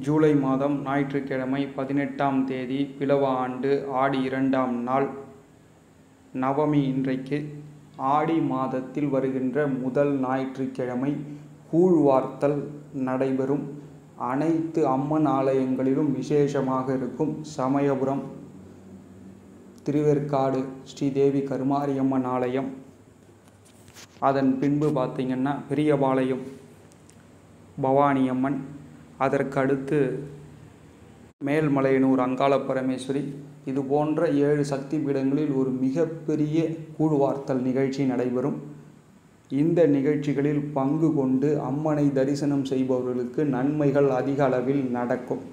ஜூலை மாதம் ஞாயிற்றுக்கிழமை பதினெட்டாம் தேதி பிலவ ஆண்டு ஆடி இரண்டாம் நாள் நவமி இன்றைக்கு ஆடி மாதத்தில் வருகின்ற முதல் ஞாயிற்றுக்கிழமை கூழ்வார்த்தல் நடைபெறும் அனைத்து அம்மன் ஆலயங்களிலும் விசேஷமாக இருக்கும் சமயபுரம் திருவேற்காடு ஸ்ரீதேவி கருமாரியம்மன் ஆலயம் அதன் பின்பு பார்த்திங்கன்னா பெரியபாளையம் பவானி அம்மன் அதற்கு அடுத்து மேல்மலையனூர் அங்காள பரமேஸ்வரி இது போன்ற ஏழு சக்தி பீடங்களில் ஒரு மிகப்பெரிய கூழ்வார்த்தல் நிகழ்ச்சி நடைபெறும் இந்த நிகழ்ச்சிகளில் பங்கு கொண்டு அம்மனை தரிசனம் செய்பவர்களுக்கு நன்மைகள் அதிக அளவில் நடக்கும்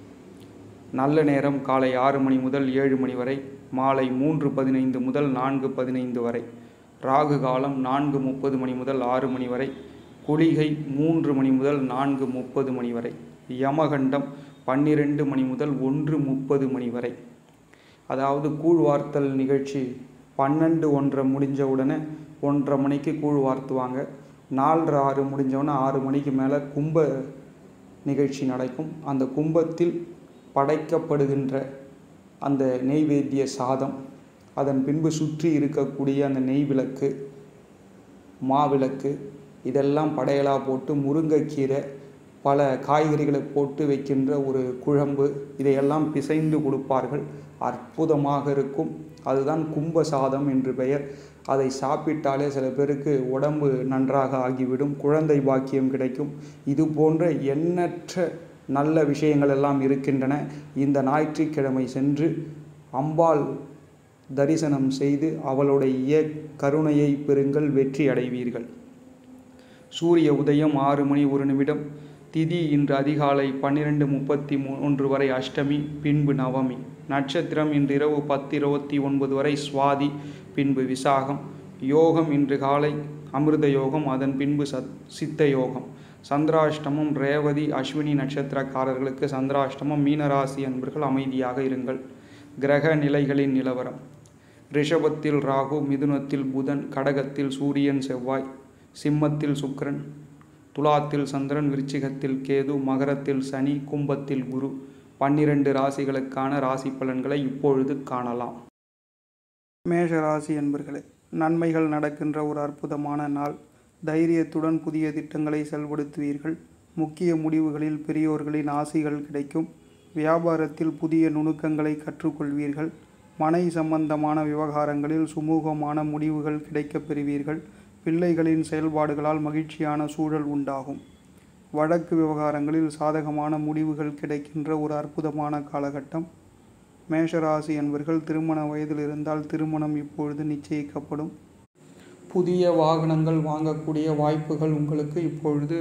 நல்ல நேரம் காலை ஆறு மணி முதல் ஏழு மணி வரை மாலை மூன்று பதினைந்து முதல் நான்கு பதினைந்து வரை ராகு காலம் நான்கு முப்பது மணி முதல் ஆறு மணி வரை குளிகை மூன்று மணி முதல் நான்கு முப்பது மணி வரை யமகண்டம் பன்னிரெண்டு மணி முதல் ஒன்று முப்பது மணி வரை அதாவது கூழ்வார்த்தல் நிகழ்ச்சி பன்னெண்டு ஒன்றரை முடிஞ்ச உடனே ஒன்றரை மணிக்கு கூழ் வார்த்துவாங்க நாலரை ஆறு முடிஞ்சவுடனே ஆறு மணிக்கு மேலே கும்ப நிகழ்ச்சி நடக்கும் அந்த கும்பத்தில் படைக்கப்படுகின்ற அந்த நெய்வேத்திய சாதம் அதன் பின்பு சுற்றி இருக்கக்கூடிய அந்த நெய் விளக்கு மாவிளக்கு இதெல்லாம் படையலாக போட்டு முருங்கைக்கீரை பல காய்கறிகளை போட்டு வைக்கின்ற ஒரு குழம்பு இதையெல்லாம் பிசைந்து கொடுப்பார்கள் அற்புதமாக இருக்கும் அதுதான் கும்ப சாதம் என்று பெயர் அதை சாப்பிட்டாலே சில பேருக்கு உடம்பு நன்றாக ஆகிவிடும் குழந்தை பாக்கியம் கிடைக்கும் இது போன்ற எண்ணற்ற நல்ல விஷயங்கள் எல்லாம் இருக்கின்றன இந்த ஞாயிற்றுக்கிழமை சென்று அம்பாள் தரிசனம் செய்து அவளுடைய கருணையை பெறுங்கள் வெற்றி அடைவீர்கள் சூரிய உதயம் ஆறு மணி ஒரு நிமிடம் திதி இன்று அதிகாலை பன்னிரெண்டு முப்பத்தி மூன்று வரை அஷ்டமி பின்பு நவமி நட்சத்திரம் இன்று இரவு பத்து இருபத்தி ஒன்பது வரை சுவாதி பின்பு விசாகம் யோகம் இன்று காலை அமிர்த யோகம் அதன் பின்பு சத் சித்த யோகம் சந்திராஷ்டமம் ரேவதி அஸ்வினி நட்சத்திரக்காரர்களுக்கு சந்திராஷ்டமம் மீனராசி அன்பர்கள் அமைதியாக இருங்கள் கிரக நிலைகளின் நிலவரம் ரிஷபத்தில் ராகு மிதுனத்தில் புதன் கடகத்தில் சூரியன் செவ்வாய் சிம்மத்தில் சுக்கிரன் துலாத்தில் சந்திரன் விருச்சிகத்தில் கேது மகரத்தில் சனி கும்பத்தில் குரு பன்னிரண்டு ராசிகளுக்கான ராசி பலன்களை இப்பொழுது காணலாம் மேஷ ராசி என்பர்களே நன்மைகள் நடக்கின்ற ஒரு அற்புதமான நாள் தைரியத்துடன் புதிய திட்டங்களை செயல்படுத்துவீர்கள் முக்கிய முடிவுகளில் பெரியோர்களின் ஆசிகள் கிடைக்கும் வியாபாரத்தில் புதிய நுணுக்கங்களை கற்றுக்கொள்வீர்கள் மனை சம்பந்தமான விவகாரங்களில் சுமூகமான முடிவுகள் கிடைக்கப் பெறுவீர்கள் பிள்ளைகளின் செயல்பாடுகளால் மகிழ்ச்சியான சூழல் உண்டாகும் வழக்கு விவகாரங்களில் சாதகமான முடிவுகள் கிடைக்கின்ற ஒரு அற்புதமான காலகட்டம் மேஷராசி என்பர்கள் திருமண வயதில் இருந்தால் திருமணம் இப்பொழுது நிச்சயிக்கப்படும் புதிய வாகனங்கள் வாங்கக்கூடிய வாய்ப்புகள் உங்களுக்கு இப்பொழுது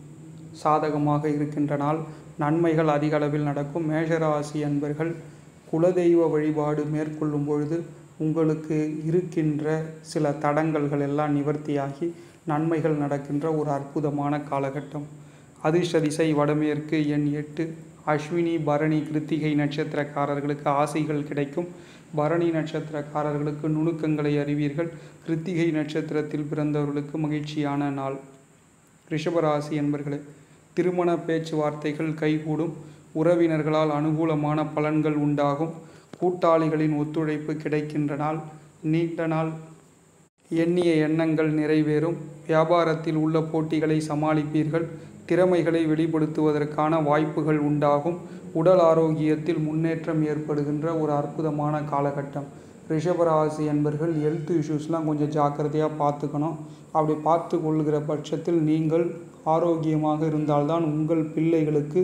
சாதகமாக இருக்கின்ற நாள் நன்மைகள் அதிக அளவில் நடக்கும் மேஷராசி அன்பர்கள் குலதெய்வ வழிபாடு மேற்கொள்ளும் பொழுது உங்களுக்கு இருக்கின்ற சில தடங்கல்கள் எல்லாம் நிவர்த்தியாகி நன்மைகள் நடக்கின்ற ஒரு அற்புதமான காலகட்டம் அதிர்ஷ்ட திசை வடமேற்கு எண் எட்டு அஸ்வினி பரணி கிருத்திகை நட்சத்திரக்காரர்களுக்கு ஆசைகள் கிடைக்கும் பரணி நட்சத்திரக்காரர்களுக்கு நுணுக்கங்களை அறிவீர்கள் கிருத்திகை நட்சத்திரத்தில் பிறந்தவர்களுக்கு மகிழ்ச்சியான நாள் ரிஷபராசி என்பர்களே திருமண பேச்சுவார்த்தைகள் கைகூடும் உறவினர்களால் அனுகூலமான பலன்கள் உண்டாகும் கூட்டாளிகளின் ஒத்துழைப்பு கிடைக்கின்ற நாள் நீண்ட நாள் எண்ணிய எண்ணங்கள் நிறைவேறும் வியாபாரத்தில் உள்ள போட்டிகளை சமாளிப்பீர்கள் திறமைகளை வெளிப்படுத்துவதற்கான வாய்ப்புகள் உண்டாகும் உடல் ஆரோக்கியத்தில் முன்னேற்றம் ஏற்படுகின்ற ஒரு அற்புதமான காலகட்டம் ரிஷபராசி என்பர்கள் ஹெல்த் இஷ்யூஸ்லாம் கொஞ்சம் ஜாக்கிரதையாக பார்த்துக்கணும் அப்படி பார்த்து கொள்கிற பட்சத்தில் நீங்கள் ஆரோக்கியமாக இருந்தால்தான் உங்கள் பிள்ளைகளுக்கு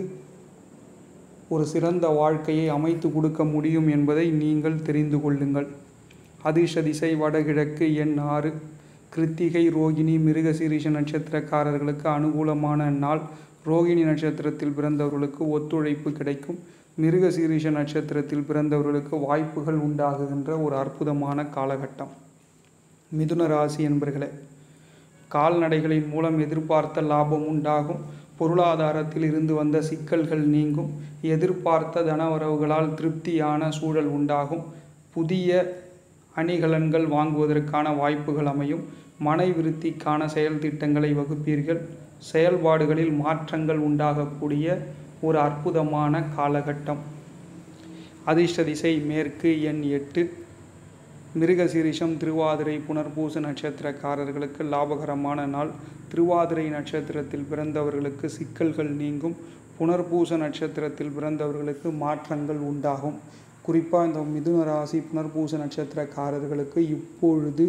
ஒரு சிறந்த வாழ்க்கையை அமைத்து கொடுக்க முடியும் என்பதை நீங்கள் தெரிந்து கொள்ளுங்கள் அதிர்ஷ்ட திசை வடகிழக்கு எண் ஆறு கிருத்திகை ரோகிணி மிருகசீரிஷ நட்சத்திரக்காரர்களுக்கு அனுகூலமான நாள் ரோகிணி நட்சத்திரத்தில் பிறந்தவர்களுக்கு ஒத்துழைப்பு கிடைக்கும் மிருகசீரிஷ நட்சத்திரத்தில் பிறந்தவர்களுக்கு வாய்ப்புகள் உண்டாகுகின்ற ஒரு அற்புதமான காலகட்டம் மிதுன ராசி என்பர்களே கால்நடைகளின் மூலம் எதிர்பார்த்த லாபம் உண்டாகும் பொருளாதாரத்தில் இருந்து வந்த சிக்கல்கள் நீங்கும் எதிர்பார்த்த தனவரவுகளால் திருப்தியான சூழல் உண்டாகும் புதிய அணிகலன்கள் வாங்குவதற்கான வாய்ப்புகள் அமையும் மனை விருத்திக்கான செயல் திட்டங்களை வகுப்பீர்கள் செயல்பாடுகளில் மாற்றங்கள் உண்டாகக்கூடிய ஒரு அற்புதமான காலகட்டம் அதிர்ஷ்ட திசை மேற்கு எண் எட்டு மிருகசீரிஷம் திருவாதிரை புனர்பூச நட்சத்திரக்காரர்களுக்கு லாபகரமான நாள் திருவாதிரை நட்சத்திரத்தில் பிறந்தவர்களுக்கு சிக்கல்கள் நீங்கும் புனர்பூச நட்சத்திரத்தில் பிறந்தவர்களுக்கு மாற்றங்கள் உண்டாகும் குறிப்பாக இந்த மிதுன ராசி புனர்பூச நட்சத்திரக்காரர்களுக்கு இப்பொழுது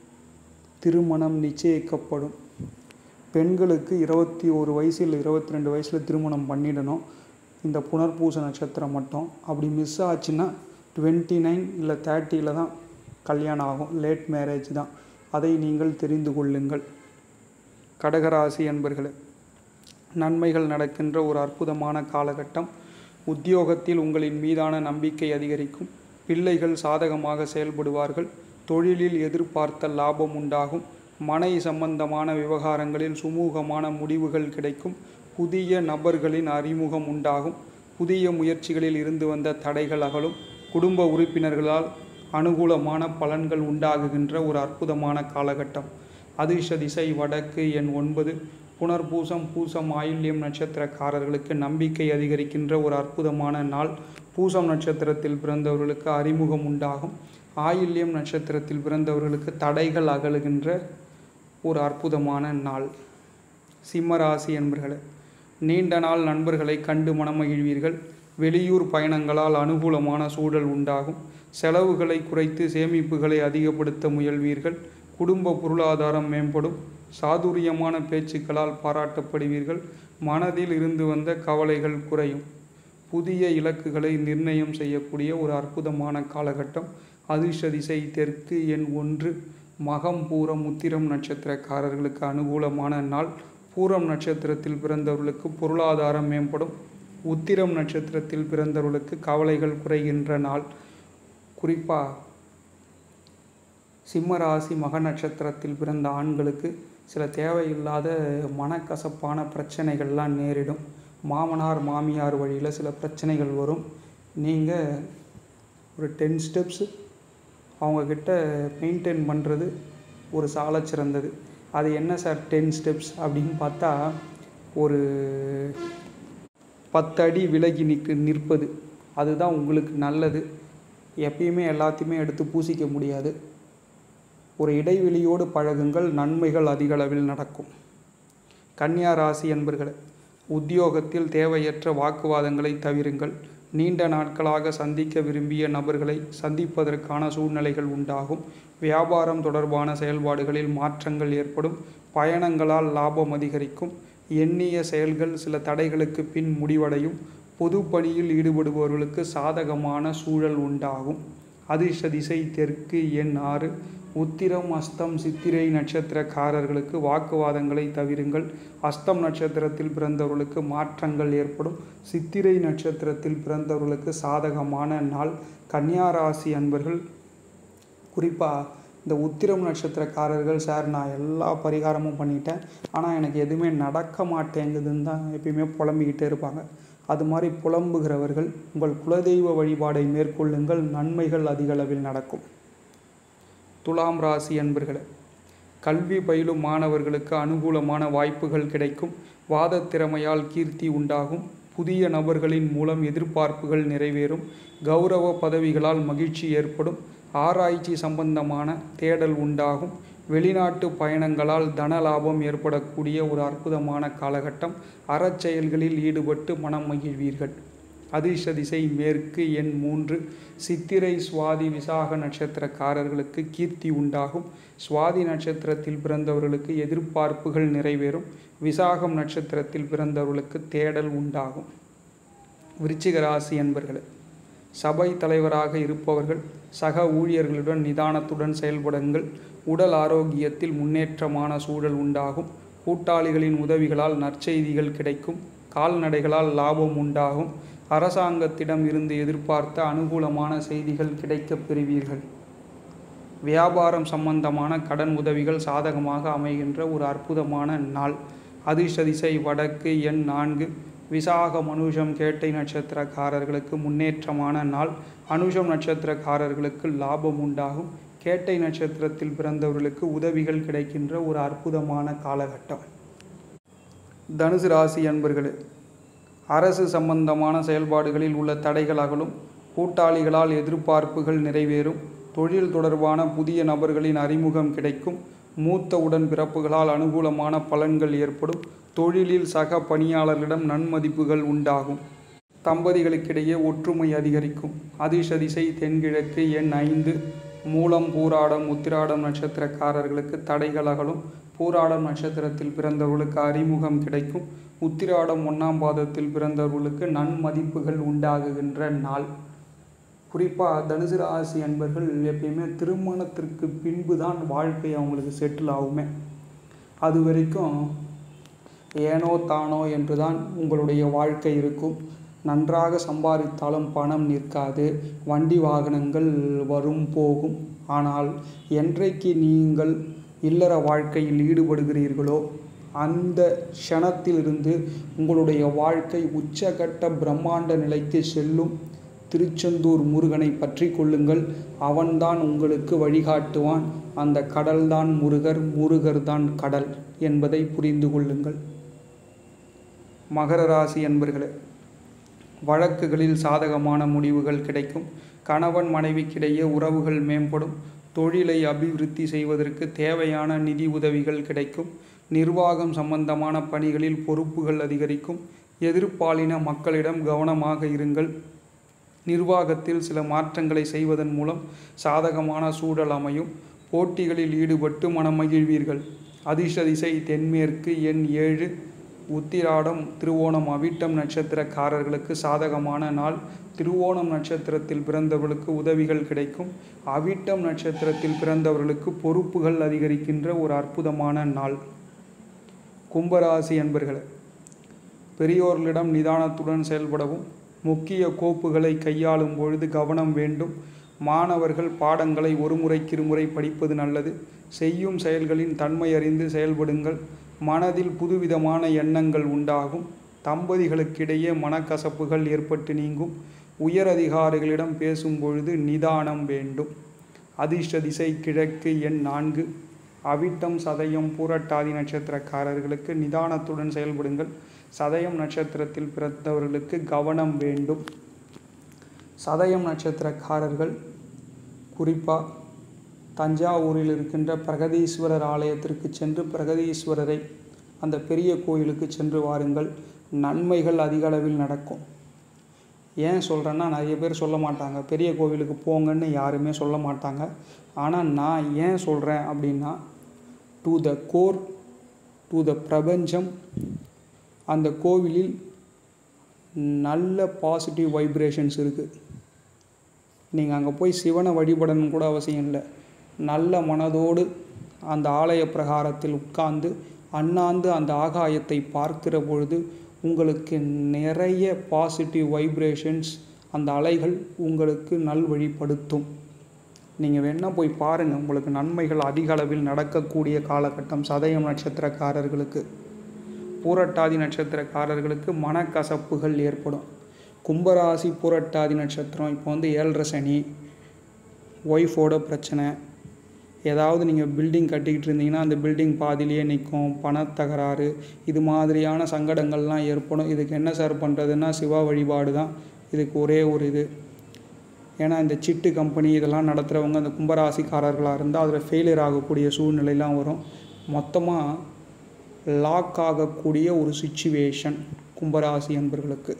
திருமணம் நிச்சயிக்கப்படும் பெண்களுக்கு இருபத்தி ஒரு வயசு இல்லை இருபத்தி ரெண்டு வயசில் திருமணம் பண்ணிடணும் இந்த புனர்பூச நட்சத்திரம் மட்டும் அப்படி மிஸ் ஆச்சுன்னா டுவெண்ட்டி நைன் இல்லை தேர்ட்டியில் தான் கல்யாணம் ஆகும் லேட் மேரேஜ் தான் அதை நீங்கள் தெரிந்து கொள்ளுங்கள் கடகராசி என்பர்களே நன்மைகள் நடக்கின்ற ஒரு அற்புதமான காலகட்டம் உத்தியோகத்தில் உங்களின் மீதான நம்பிக்கை அதிகரிக்கும் பிள்ளைகள் சாதகமாக செயல்படுவார்கள் தொழிலில் எதிர்பார்த்த லாபம் உண்டாகும் மனை சம்பந்தமான விவகாரங்களில் சுமூகமான முடிவுகள் கிடைக்கும் புதிய நபர்களின் அறிமுகம் உண்டாகும் புதிய முயற்சிகளில் இருந்து வந்த தடைகள் அகலும் குடும்ப உறுப்பினர்களால் அனுகூலமான பலன்கள் உண்டாகுகின்ற ஒரு அற்புதமான காலகட்டம் அதிர்ஷ்ட திசை வடக்கு எண் ஒன்பது புனர்பூசம் பூசம் ஆயில்யம் நட்சத்திரக்காரர்களுக்கு நம்பிக்கை அதிகரிக்கின்ற ஒரு அற்புதமான நாள் பூசம் நட்சத்திரத்தில் பிறந்தவர்களுக்கு அறிமுகம் உண்டாகும் ஆயில்யம் நட்சத்திரத்தில் பிறந்தவர்களுக்கு தடைகள் அகலுகின்ற ஒரு அற்புதமான நாள் சிம்மராசி என்பர்களே நீண்ட நாள் நண்பர்களை கண்டு மனமகிழ்வீர்கள் வெளியூர் பயணங்களால் அனுகூலமான சூழல் உண்டாகும் செலவுகளை குறைத்து சேமிப்புகளை அதிகப்படுத்த முயல்வீர்கள் குடும்ப பொருளாதாரம் மேம்படும் சாதுரியமான பேச்சுக்களால் பாராட்டப்படுவீர்கள் மனதில் இருந்து வந்த கவலைகள் குறையும் புதிய இலக்குகளை நிர்ணயம் செய்யக்கூடிய ஒரு அற்புதமான காலகட்டம் அதிர்ஷ்ட திசை தெற்கு எண் ஒன்று மகம் பூரம் உத்திரம் நட்சத்திரக்காரர்களுக்கு அனுகூலமான நாள் பூரம் நட்சத்திரத்தில் பிறந்தவர்களுக்கு பொருளாதாரம் மேம்படும் உத்திரம் நட்சத்திரத்தில் பிறந்தவர்களுக்கு கவலைகள் குறைகின்ற நாள் குறிப்பாக சிம்மராசி மக நட்சத்திரத்தில் பிறந்த ஆண்களுக்கு சில தேவையில்லாத மனக்கசப்பான பிரச்சனைகள்லாம் நேரிடும் மாமனார் மாமியார் வழியில் சில பிரச்சனைகள் வரும் நீங்கள் ஒரு டென் ஸ்டெப்ஸ் அவங்கக்கிட்ட மெயின்டைன் பண்ணுறது ஒரு சால சிறந்தது அது என்ன சார் டென் ஸ்டெப்ஸ் அப்படின்னு பார்த்தா ஒரு பத்தடி விலகி நிற்கு நிற்பது அதுதான் உங்களுக்கு நல்லது எப்பயுமே எல்லாத்தையுமே எடுத்து பூசிக்க முடியாது ஒரு இடைவெளியோடு பழகுங்கள் நன்மைகள் அதிகளவில் நடக்கும் கன்னியா ராசி என்பர்களே உத்தியோகத்தில் தேவையற்ற வாக்குவாதங்களை தவிருங்கள் நீண்ட நாட்களாக சந்திக்க விரும்பிய நபர்களை சந்திப்பதற்கான சூழ்நிலைகள் உண்டாகும் வியாபாரம் தொடர்பான செயல்பாடுகளில் மாற்றங்கள் ஏற்படும் பயணங்களால் லாபம் அதிகரிக்கும் எண்ணிய செயல்கள் சில தடைகளுக்கு பின் முடிவடையும் பொது பணியில் ஈடுபடுபவர்களுக்கு சாதகமான சூழல் உண்டாகும் அதிர்ஷ்ட திசை தெற்கு எண் ஆறு உத்திரம் அஸ்தம் சித்திரை நட்சத்திரக்காரர்களுக்கு வாக்குவாதங்களை தவிருங்கள் அஸ்தம் நட்சத்திரத்தில் பிறந்தவர்களுக்கு மாற்றங்கள் ஏற்படும் சித்திரை நட்சத்திரத்தில் பிறந்தவர்களுக்கு சாதகமான நாள் கன்னியாராசி அன்பர்கள் குறிப்பாக இந்த உத்திரம் நட்சத்திரக்காரர்கள் சார் நான் எல்லா பரிகாரமும் பண்ணிட்டேன் ஆனால் எனக்கு எதுவுமே நடக்க மாட்டேங்குதுன்னு தான் எப்பயுமே புலம்பிக்கிட்டே இருப்பாங்க அது மாதிரி புலம்புகிறவர்கள் உங்கள் குலதெய்வ வழிபாடை மேற்கொள்ளுங்கள் நன்மைகள் அதிகளவில் நடக்கும் துலாம் ராசி அன்பர்களே கல்வி பயிலும் மாணவர்களுக்கு அனுகூலமான வாய்ப்புகள் கிடைக்கும் வாதத் திறமையால் கீர்த்தி உண்டாகும் புதிய நபர்களின் மூலம் எதிர்பார்ப்புகள் நிறைவேறும் கௌரவ பதவிகளால் மகிழ்ச்சி ஏற்படும் ஆராய்ச்சி சம்பந்தமான தேடல் உண்டாகும் வெளிநாட்டு பயணங்களால் தன லாபம் ஏற்படக்கூடிய ஒரு அற்புதமான காலகட்டம் அறச்செயல்களில் ஈடுபட்டு மனம் மகிழ்வீர்கள் அதிர்ஷ்ட திசை மேற்கு எண் மூன்று சித்திரை சுவாதி விசாக நட்சத்திரக்காரர்களுக்கு கீர்த்தி உண்டாகும் சுவாதி நட்சத்திரத்தில் பிறந்தவர்களுக்கு எதிர்பார்ப்புகள் நிறைவேறும் விசாகம் நட்சத்திரத்தில் பிறந்தவர்களுக்கு தேடல் உண்டாகும் விருச்சிக ராசி என்பர்களே சபை தலைவராக இருப்பவர்கள் சக ஊழியர்களுடன் நிதானத்துடன் செயல்படுங்கள் உடல் ஆரோக்கியத்தில் முன்னேற்றமான சூழல் உண்டாகும் கூட்டாளிகளின் உதவிகளால் நற்செய்திகள் கிடைக்கும் கால்நடைகளால் லாபம் உண்டாகும் அரசாங்கத்திடம் இருந்து எதிர்பார்த்த அனுகூலமான செய்திகள் கிடைக்கப் பெறுவீர்கள் வியாபாரம் சம்பந்தமான கடன் உதவிகள் சாதகமாக அமைகின்ற ஒரு அற்புதமான நாள் அதிர்ஷ்ட திசை வடக்கு எண் நான்கு விசாக மனுஷம் கேட்டை நட்சத்திரக்காரர்களுக்கு முன்னேற்றமான நாள் அனுஷம் நட்சத்திரக்காரர்களுக்கு லாபம் உண்டாகும் கேட்டை நட்சத்திரத்தில் பிறந்தவர்களுக்கு உதவிகள் கிடைக்கின்ற ஒரு அற்புதமான காலகட்டம் தனுசு ராசி அன்பர்களே அரசு சம்பந்தமான செயல்பாடுகளில் உள்ள தடைகள் அகலும் கூட்டாளிகளால் எதிர்பார்ப்புகள் நிறைவேறும் தொழில் தொடர்பான புதிய நபர்களின் அறிமுகம் கிடைக்கும் மூத்த உடன் பிறப்புகளால் அனுகூலமான பலன்கள் ஏற்படும் தொழிலில் சக பணியாளர்களிடம் நன்மதிப்புகள் உண்டாகும் தம்பதிகளுக்கிடையே ஒற்றுமை அதிகரிக்கும் அதிர்ஷ திசை தென்கிழக்கு எண் ஐந்து மூலம் பூராடம் உத்திராடம் நட்சத்திரக்காரர்களுக்கு தடைகள் அகலும் பூராடம் நட்சத்திரத்தில் பிறந்தவர்களுக்கு அறிமுகம் கிடைக்கும் உத்திராடம் ஒன்றாம் பாதத்தில் பிறந்தவர்களுக்கு நன்மதிப்புகள் உண்டாகுகின்ற நாள் குறிப்பாக தனுசு ராசி அன்பர்கள் எப்பயுமே திருமணத்திற்கு பின்பு தான் வாழ்க்கை அவங்களுக்கு செட்டில் ஆகுமே அது வரைக்கும் ஏனோ தானோ என்று தான் உங்களுடைய வாழ்க்கை இருக்கும் நன்றாக சம்பாதித்தாலும் பணம் நிற்காது வண்டி வாகனங்கள் வரும் போகும் ஆனால் என்றைக்கு நீங்கள் இல்லற வாழ்க்கையில் ஈடுபடுகிறீர்களோ அந்த க்ஷணத்திலிருந்து உங்களுடைய வாழ்க்கை உச்சகட்ட பிரம்மாண்ட நிலைக்கு செல்லும் திருச்செந்தூர் முருகனை பற்றி கொள்ளுங்கள் அவன்தான் உங்களுக்கு வழிகாட்டுவான் அந்த கடல்தான் முருகர் முருகர் தான் கடல் என்பதை புரிந்து கொள்ளுங்கள் மகர ராசி என்பர்களே வழக்குகளில் சாதகமான முடிவுகள் கிடைக்கும் கணவன் மனைவிக்கிடையே உறவுகள் மேம்படும் தொழிலை அபிவிருத்தி செய்வதற்கு தேவையான நிதி உதவிகள் கிடைக்கும் நிர்வாகம் சம்பந்தமான பணிகளில் பொறுப்புகள் அதிகரிக்கும் எதிர்ப்பாலின மக்களிடம் கவனமாக இருங்கள் நிர்வாகத்தில் சில மாற்றங்களை செய்வதன் மூலம் சாதகமான சூழல் அமையும் போட்டிகளில் ஈடுபட்டு மனமகிழ்வீர்கள் அதிர்ஷ்ட திசை தென்மேற்கு எண் ஏழு உத்திராடம் திருவோணம் அவிட்டம் நட்சத்திரக்காரர்களுக்கு சாதகமான நாள் திருவோணம் நட்சத்திரத்தில் பிறந்தவர்களுக்கு உதவிகள் கிடைக்கும் அவிட்டம் நட்சத்திரத்தில் பிறந்தவர்களுக்கு பொறுப்புகள் அதிகரிக்கின்ற ஒரு அற்புதமான நாள் கும்பராசி என்பர்களே பெரியோர்களிடம் நிதானத்துடன் செயல்படவும் முக்கிய கோப்புகளை கையாளும் பொழுது கவனம் வேண்டும் மாணவர்கள் பாடங்களை ஒரு முறைக்கு இருமுறை படிப்பது நல்லது செய்யும் செயல்களின் தன்மை அறிந்து செயல்படுங்கள் மனதில் புதுவிதமான எண்ணங்கள் உண்டாகும் தம்பதிகளுக்கிடையே மனக்கசப்புகள் ஏற்பட்டு நீங்கும் உயர் அதிகாரிகளிடம் பேசும் பொழுது நிதானம் வேண்டும் அதிர்ஷ்ட திசை கிழக்கு எண் நான்கு அவிட்டம் சதயம் பூரட்டாதி நட்சத்திரக்காரர்களுக்கு நிதானத்துடன் செயல்படுங்கள் சதயம் நட்சத்திரத்தில் பிறந்தவர்களுக்கு கவனம் வேண்டும் சதயம் நட்சத்திரக்காரர்கள் குறிப்பாக தஞ்சாவூரில் இருக்கின்ற பிரகதீஸ்வரர் ஆலயத்திற்கு சென்று பிரகதீஸ்வரரை அந்த பெரிய கோயிலுக்கு சென்று வாருங்கள் நன்மைகள் அதிக அளவில் நடக்கும் ஏன் சொல்கிறேன்னா நிறைய பேர் சொல்ல மாட்டாங்க பெரிய கோவிலுக்கு போங்கன்னு யாருமே சொல்ல மாட்டாங்க ஆனால் நான் ஏன் சொல்கிறேன் அப்படின்னா to the core to the பிரபஞ்சம் அந்த கோவிலில் நல்ல பாசிட்டிவ் வைப்ரேஷன்ஸ் இருக்குது நீங்கள் அங்கே போய் சிவனை வழிபடணும் கூட அவசியம் இல்லை நல்ல மனதோடு அந்த ஆலய பிரகாரத்தில் உட்கார்ந்து அண்ணாந்து அந்த ஆகாயத்தை பார்க்கிற பொழுது உங்களுக்கு நிறைய பாசிட்டிவ் வைப்ரேஷன்ஸ் அந்த அலைகள் உங்களுக்கு நல்வழிப்படுத்தும் நீங்கள் வேணால் போய் பாருங்கள் உங்களுக்கு நன்மைகள் அதிக அளவில் நடக்கக்கூடிய காலகட்டம் சதயம் நட்சத்திரக்காரர்களுக்கு பூரட்டாதி நட்சத்திரக்காரர்களுக்கு மனக்கசப்புகள் ஏற்படும் கும்பராசி பூரட்டாதி நட்சத்திரம் இப்போ வந்து ஏழரை சனி ஒய்ஃபோட பிரச்சனை ஏதாவது நீங்கள் பில்டிங் கட்டிக்கிட்டு இருந்தீங்கன்னா அந்த பில்டிங் பாதியிலேயே நிற்கும் பணத்தகராறு இது மாதிரியான சங்கடங்கள்லாம் ஏற்படும் இதுக்கு என்ன சார் பண்ணுறதுன்னா சிவா வழிபாடு தான் இதுக்கு ஒரே ஒரு இது ஏன்னா இந்த சிட்டு கம்பெனி இதெல்லாம் நடத்துகிறவங்க அந்த கும்பராசிக்காரர்களாக இருந்தால் அதில் ஃபெயிலியர் ஆகக்கூடிய சூழ்நிலைலாம் வரும் மொத்தமாக லாக் ஆகக்கூடிய ஒரு சுச்சுவேஷன் கும்பராசி என்பர்களுக்கு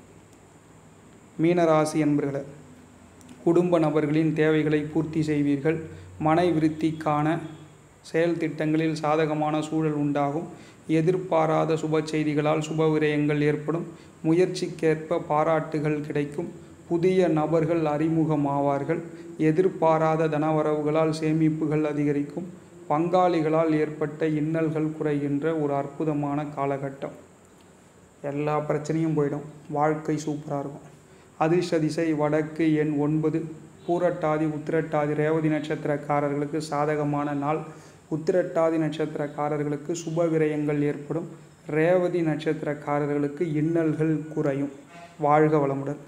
மீனராசி என்பர்களே குடும்ப நபர்களின் தேவைகளை பூர்த்தி செய்வீர்கள் மனை விருத்திக்கான செயல் திட்டங்களில் சாதகமான சூழல் உண்டாகும் எதிர்பாராத சுப செய்திகளால் சுப விரயங்கள் ஏற்படும் முயற்சிக்கேற்ப பாராட்டுகள் கிடைக்கும் புதிய நபர்கள் அறிமுகமாவார்கள் எதிர்பாராத தனவரவுகளால் சேமிப்புகள் அதிகரிக்கும் பங்காளிகளால் ஏற்பட்ட இன்னல்கள் குறைகின்ற ஒரு அற்புதமான காலகட்டம் எல்லா பிரச்சனையும் போயிடும் வாழ்க்கை சூப்பராக இருக்கும் அதிர்ஷ்ட திசை வடக்கு எண் ஒன்பது பூரட்டாதி உத்திரட்டாதி ரேவதி நட்சத்திரக்காரர்களுக்கு சாதகமான நாள் உத்திரட்டாதி நட்சத்திரக்காரர்களுக்கு சுப விரயங்கள் ஏற்படும் ரேவதி நட்சத்திரக்காரர்களுக்கு இன்னல்கள் குறையும் வாழ்க வளமுடன்